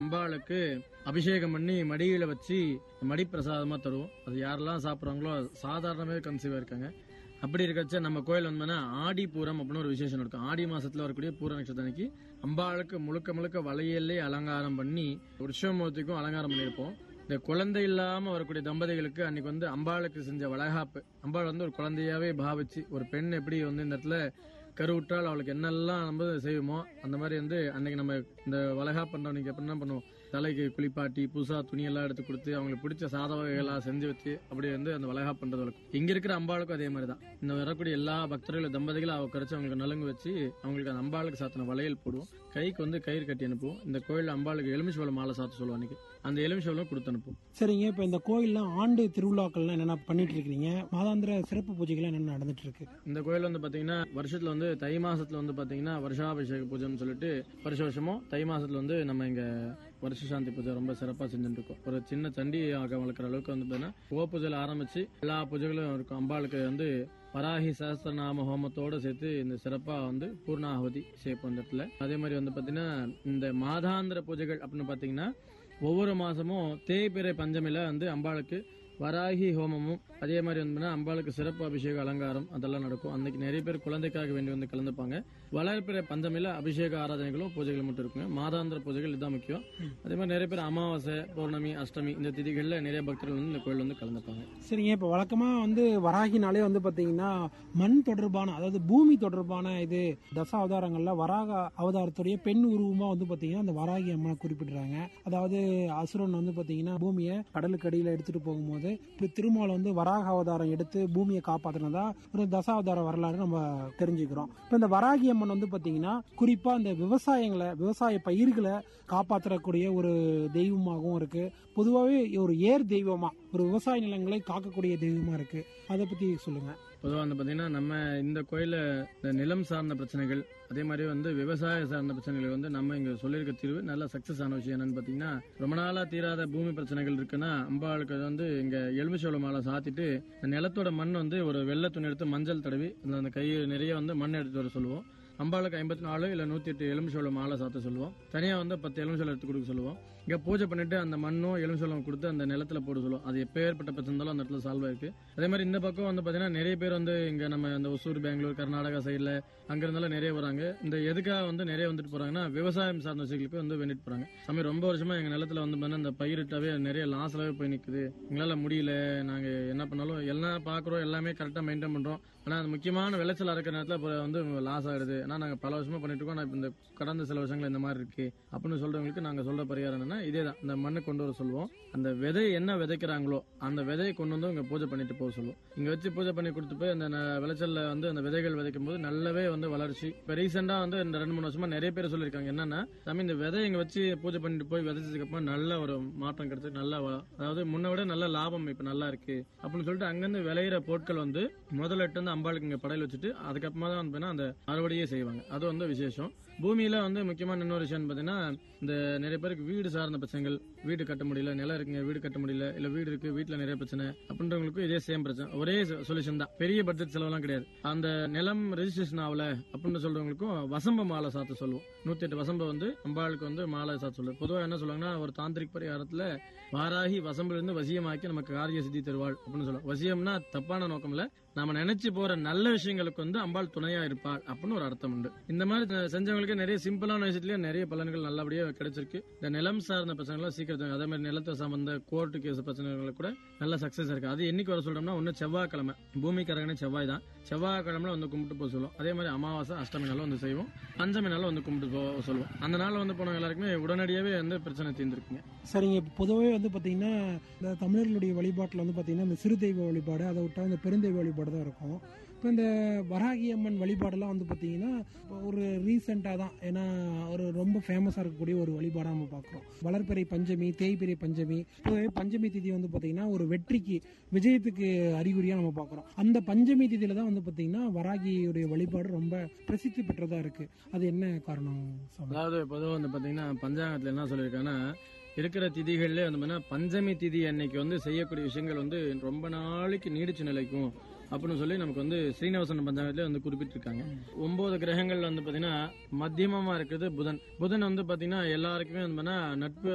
அம்பாளுக்கு அபிஷேகம் பண்ணி மடியில வச்சு மடி பிரசாதமா தருவோம் அது யாரெல்லாம் சாப்பிடுறாங்களோ சாதாரணமே கன்சீவா இருக்காங்க அப்படி இருக்கச்ச நம்ம கோயில் வந்து ஆடி பூரம் அப்படின்னு ஒரு விசேஷம் இருக்கும் ஆடி மாசத்துல வரக்கூடிய பூர நட்சத்திரம் அன்னைக்கு அம்பாளுக்கு முழுக்க முழுக்க வளையல்லே அலங்காரம் பண்ணி உற்சவமூர்த்திக்கும் அலங்காரம் பண்ணியிருப்போம் இந்த குழந்தை இல்லாம வரக்கூடிய தம்பதிகளுக்கு அன்னைக்கு வந்து அம்பாளுக்கு செஞ்ச வளகாப்பு அம்பாள் வந்து ஒரு குழந்தையாவே பாவிச்சு ஒரு பெண் எப்படி வந்து இந்த இடத்துல கருவுற்றால் அவளுக்கு என்னெல்லாம் நம்ம செய்வோமோ அந்த மாதிரி வந்து அன்னைக்கு நம்ம இந்த வளகா பண்றவனுக்கு எப்படி என்ன பண்ணுவோம் தலைக்கு குளிப்பாட்டி புதுசா துணியெல்லாம் எடுத்து கொடுத்து அவங்களுக்கு பிடிச்ச சாத வகைகளாக செஞ்சு வச்சு அப்படி வந்து அந்த வளகா பண்றது வழக்கம் இங்க இருக்கிற அம்பாளுக்கும் அதே மாதிரி தான் இந்த வரக்கூடிய எல்லா பக்தர்களும் தம்பதிகளும் அவ கரைச்சு அவங்களுக்கு நலுங்கு வச்சு அவங்களுக்கு அந்த அம்பாளுக்கு சாத்தின வளையல் போடுவோம் கைக்கு வந்து கயிறு கட்டி அனுப்புவோம் இந்த கோயில் அம்பாளுக்கு எலுமிச்சோளம் மாலை சாத்த சொல்லுவோம் அன்னைக்கு அந்த எலுமிச்சோளம் கொடுத்து அனுப்புவோம் சரிங்க இப்ப இந்த கோயில்ல ஆண்டு திருவிழாக்கள்லாம் என்னென்ன பண்ணிட்டு இருக்கீங்க மாதாந்திர சிறப்பு பூஜைகள் என்னென்ன நடந்துட்டு இருக்கு இந்த கோயில் வந்து பாத்தீங்கன்னா வருஷத்துல வந்து தை மாசத்துல வந்து பாத்தீங்கன்னா வருஷாபிஷேக பூஜைன்னு சொல்லிட்டு வருஷ வருஷமும் தை மாசத்துல வந்து நம்ம இங்க வருஷ சாந்தி பூஜை ரொம்ப சிறப்பா செஞ்சுட்டு இருக்கோம் ஒரு சின்ன சண்டி ஆக வளர்க்குற அளவுக்கு வந்து பாத்தீங்கன்னா ஓ பூஜையில ஆரம்பிச்சு எல்லா பூஜைகளும் இருக்கும் அம்பாளுக்கு வந்து வராகி சஹஸ்ரநாம ஹோமத்தோட சேர்த்து இந்த சிறப்பா வந்து பூர்ணாகுதி செய்யப்போம் இந்த இடத்துல அதே மாதிரி வந்து பாத்தீங்கன்னா இந்த மாதாந்திர பூஜைகள் அப்படின்னு பாத்தீங்கன்னா ஒவ்வொரு மாசமும் தேய்பிறை பஞ்சமில வந்து அம்பாளுக்கு வராகி ஹோமமும் அதே மாதிரி வந்து அம்பாளுக்கு சிறப்பு அபிஷேக அலங்காரம் அதெல்லாம் நடக்கும் அன்னைக்கு நிறைய பேர் குழந்தைக்காக வேண்டி வந்து கலந்துப்பாங்க வளர்ப்பிற பஞ்சமில அபிஷேக ஆராதனைகளும் பூஜைகள் மட்டும் இருக்குங்க மாதாந்திர பூஜைகள் இதுதான் முக்கியம் அதே மாதிரி நிறைய பேர் அமாவாசை பௌர்ணமி அஷ்டமி இந்த திதிகள்ல நிறைய பக்தர்கள் வந்து இந்த கோயில் வந்து கலந்துப்பாங்க சரிங்க இப்ப வழக்கமா வந்து வராகினாலே வந்து பாத்தீங்கன்னா மண் தொடர்பான அதாவது பூமி தொடர்பான இது தச அவதாரங்கள்ல வராக அவதாரத்துடைய பெண் உருவமா வந்து பாத்தீங்கன்னா அந்த வராகி அம்மனை குறிப்பிடுறாங்க அதாவது அசுரன் வந்து பாத்தீங்கன்னா பூமியை கடலுக்கு அடியில எடுத்துட்டு போகும்போது இப்படி திருமால் வந்து வராக அவதாரம் எடுத்து பூமியை காப்பாத்தினதா ஒரு தசாவதார வரலாறு நம்ம தெரிஞ்சுக்கிறோம் இப்ப இந்த வராகி அம்மன் வந்து பாத்தீங்கன்னா குறிப்பா இந்த விவசாயங்களை விவசாய பயிர்களை காப்பாற்றக்கூடிய ஒரு தெய்வமாகவும் இருக்கு பொதுவாகவே ஒரு ஏர் தெய்வமா ஒரு விவசாய நிலங்களை காக்கக்கூடிய தெய்வமா இருக்கு அதை பத்தி சொல்லுங்க பொதுவாக வந்து பார்த்தீங்கன்னா நம்ம இந்த கோயிலில் இந்த நிலம் சார்ந்த பிரச்சனைகள் அதே மாதிரி வந்து விவசாய சார்ந்த பிரச்சனைகள் வந்து நம்ம இங்கே சொல்லியிருக்க தீர்வு நல்ல சக்ஸஸ் ஆன விஷயம் என்னன்னு பார்த்தீங்கன்னா ரொம்ப நாளாக தீராத பூமி பிரச்சனைகள் இருக்குன்னா அம்பாளுக்கு வந்து இங்கே எலுமிச்சோள மாலை சாத்திட்டு இந்த நிலத்தோட மண் வந்து ஒரு வெள்ளை துணி எடுத்து மஞ்சள் தடவி அந்த அந்த கை நிறைய வந்து மண் எடுத்து வர சொல்லுவோம் அம்பாளுக்கு ஐம்பத்தி நாலு இல்லை நூற்றி எட்டு எலுமிச்சோளம் மாலை சாத்த சொல்லுவோம் தனியாக வந்து பத்து எலுமிச்சோளம் எடுத்து கொடுக்க சொல்லுவோம் இங்கே பூஜை பண்ணிட்டு அந்த மண்ணும் எலுமிச்சோளம் கொடுத்து அந்த நிலத்துல போட சொல்லுவோம் அது எப்போ ஏற்பட்ட பிரச்சனை இருந்தாலும் அந்த இடத்துல சால்வ் ஆயிருக்கு அதே மாதிரி இந்த பக்கம் வந்து பார்த்தீங்கன்னா நிறைய பேர் வந்து இங்கே நம்ம இந்த ஒசூர் பெங்களூர் கர்நாடகா சைடில் அங்கிருந்தாலும் நிறைய வராங்க இந்த எதுக்காக வந்து நிறைய வந்துட்டு போறாங்கன்னா விவசாயம் சார்ந்த விஷயங்களுக்கு வந்து வேண்டிட்டு போறாங்க சாமி ரொம்ப வருஷமா எங்க நிலத்துல வந்து பார்த்தீங்கன்னா இந்த பயிரிட்டாவே நிறைய லாஸ்லாவே போய் நிக்குது எங்களால முடியல நாங்க என்ன பண்ணாலும் எல்லாம் பாக்குறோம் எல்லாமே கரெக்டா மெயின்டைன் பண்றோம் ஆனா அது முக்கியமான விளைச்சல் இருக்கிற நேரத்துல இப்போ வந்து லாஸ் ஆகுது ஏன்னா நாங்க பல வருஷமா பண்ணிட்டு இருக்கோம் நான் இப்ப இந்த கடந்த சில வருஷங்கள் இந்த மாதிரி இருக்கு அப்படின்னு சொல்றவங்களுக்கு நாங்க சொல்ற பரிகாரம் என்னன்னா இதே தான் இந்த மண்ணை கொண்டு வர சொல்லுவோம் அந்த விதை என்ன விதைக்கிறாங்களோ அந்த விதையை கொண்டு வந்து இங்க பூஜை பண்ணிட்டு போக சொல்லுவோம் இங்க வச்சு பூஜை பண்ணி கொடுத்து போய் அந்த ந- விளைச்சல்ல வந்து அந்த விதைகள் விதைக்கும் போது நல்லாவே வந்து வளர்ச்சி இப்ப ரீசெண்டா வந்து இந்த ரெண்டு மூணு வருஷமா நிறைய பேர் சொல்லியிருக்காங்க என்னன்னா சாமி இந்த விதை இங்க வச்சு பூஜை பண்ணிட்டு போய் விதைச்சதுக்கு அப்புறம் நல்ல ஒரு மாற்றம் கிடைச்சு நல்ல வ- அதாவது முன்ன விட நல்ல லாபம் இப்ப நல்லா இருக்கு அப்படின்னு சொல்லிட்டு அங்கிருந்து விளையிற பொருட்கள் வந்து முதல்ல இட்டு வந்து அம்பாளுக்கு இங்க படையல் வச்சுட்டு அதுக்கப்புறமா தான் வந்து பார்த்தீங்கன்னா அந்த அறுவடையே செய்வாங்க அது வந்து விசேஷம் பூமியில வந்து முக்கியமான இன்னொரு விஷயம் பாத்தீங்கன்னா இந்த நிறைய பேருக்கு வீடு சார்ந்த பிரச்சனைகள் வீடு கட்ட முடியல நிலம் இருக்குங்க வீடு கட்ட முடியல இல்ல வீடு இருக்கு வீட்டுல நிறைய பிரச்சனை அப்படின்றவங்களுக்கும் இதே சேம் பிரச்சனை ஒரே சொல்யூஷன் தான் பெரிய பட்ஜெட் செலவெல்லாம் கிடையாது அந்த நிலம் ரெஜிஸ்ட்ரேஷன் ஆகல அப்படின்னு சொல்றவங்களுக்கும் வசம்ப மாலை சாத்த சொல்லுவோம் நூத்தி எட்டு வசம்ப வந்து அம்பாளுக்கு வந்து மாலை சாத்த சொல்லுவோம் பொதுவா என்ன சொல்லுவாங்கன்னா ஒரு தாந்திரிக் பரிகாரத்துல வாராகி வசம்பிலிருந்து வசியமாக்கி நமக்கு காரிய சித்தி தருவாள் அப்படின்னு சொல்லுவோம் வசியம்னா தப்பான நோக்கம் இல்ல நாம நினைச்சு போற நல்ல விஷயங்களுக்கு வந்து அம்பாள் துணையா இருப்பாள் அப்படின்னு ஒரு அர்த்தம் உண்டு இந்த மாதிரி த- செஞ்சவங்களுக்கு நிறைய சிம்பிளான விஷயத்துலயே நிறைய பலன்கள் நல்லபடியா கிடைச்சிருக்கு இந்த நிலம் சார்ந்த பிரச்சனைகள் சீக்கிரம் அதே மாதிரி நிலத்தை சம்பந்த கோர்ட்டு கேஸ் பிரச்சனைகள் கூட நல்ல சக்சஸ் இருக்கு அது என்னைக்கு வர சொல்றோம்னா ஒன்னு செவ்வாய்க்கிழமை பூமிக்காரங்கனே செவ்வாய் தான் செவ்வாய்க்கிழமை வந்து கும்பிட்டு போக சொல்லுவோம் அதே மாதிரி அமாவாசை அஷ்டமி நாளும் வந்து செய்வோம் பஞ்சமி நாளும் வந்து கும்பிட்டு போக சொல்லுவோம் அந்த நாள் வந்து போனவங்க எல்லாருக்குமே உடனடியாவே வந்து பிரச்சனை தீர்ந்துருக்குங்க சரிங்க இப்ப பொதுவாகவே வந்து பாத்தீங்கன்னா இந்த தமிழர்களுடைய வழிபாட்டில் வந்து பாத்தீங்கன்னா இந்த சிறு தெய்வ வழிபாடு அதை விட்டா இந்த பெருந்தெய்வ வழிபாடு தான் இருக்கும் இப்போ இந்த வராகி அம்மன் வழிபாடெல்லாம் வந்து பாத்தீங்கன்னா இப்போ ஒரு ரீசெண்டாக தான் ஏன்னா ஒரு ரொம்ப ஃபேமஸாக இருக்கக்கூடிய ஒரு வழிபாடாக நம்ம பார்க்குறோம் வளர்பிறை பஞ்சமி தேய்பிறை பஞ்சமி பொதுவாகவே பஞ்சமி திதி வந்து பாத்தீங்கன்னா ஒரு வெற்றிக்கு விஜயத்துக்கு அறிகுறியாக நம்ம பார்க்குறோம் அந்த பஞ்சமி திதியில தான் வந்து பாத்தீங்கன்னா வராகியுடைய வழிபாடு ரொம்ப பிரசித்தி பெற்றதா இருக்கு அது என்ன காரணம் சாமி? அதாவது பொதுவாக வந்து பாத்தீங்கன்னா பஞ்சாங்கத்துல என்ன சொல்லியிருக்காங்கன்னா இருக்கிற திதிகள்ல வந்து பாத்தீங்கன்னா பஞ்சமி திதி அன்னைக்கு வந்து செய்யக்கூடிய விஷயங்கள் வந்து ரொம்ப நாளைக்கு நீடிச்சு நிலைக்கும் அப்படின்னு சொல்லி நமக்கு வந்து ஸ்ரீனிவாசன் பஞ்சாங்கத்திலே வந்து குறிப்பிட்டிருக்காங்க ஒன்பது கிரகங்கள்ல வந்து பாத்தீங்கன்னா மத்தியமமா இருக்கிறது புதன் புதன் வந்து பாத்தீங்கன்னா எல்லாருக்குமே வந்து பாத்தீங்கன்னா நட்பு